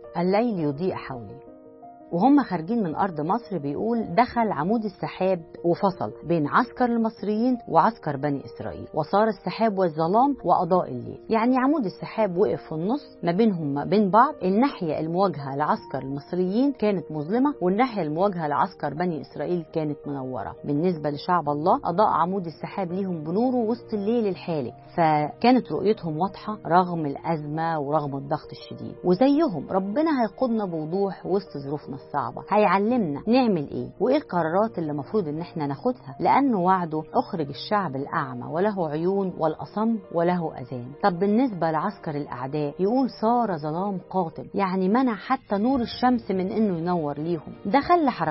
الليل يضيء حولي وهم خارجين من أرض مصر بيقول دخل عمود السحاب وفصل بين عسكر المصريين وعسكر بني إسرائيل وصار السحاب والظلام وأضاء الليل يعني عمود السحاب وقف في النص ما بينهم ما بين بعض الناحية المواجهة لعسكر المصريين كانت مظلمة والناحية المواجهة لعسكر بني إسرائيل كانت منورة بالنسبة لشعب الله أضاء عمود السحاب ليهم بنوره وسط الليل الحالك فكانت رؤيتهم واضحة رغم الأزمة ورغم الضغط الشديد وزيهم ربنا هيقودنا بوضوح وسط ظروفنا الصعبة هيعلمنا نعمل ايه وايه القرارات اللي المفروض ان احنا ناخدها لانه وعده اخرج الشعب الاعمى وله عيون والاصم وله اذان طب بالنسبة لعسكر الاعداء يقول صار ظلام قاتل يعني منع حتى نور الشمس من انه ينور ليهم ده خلى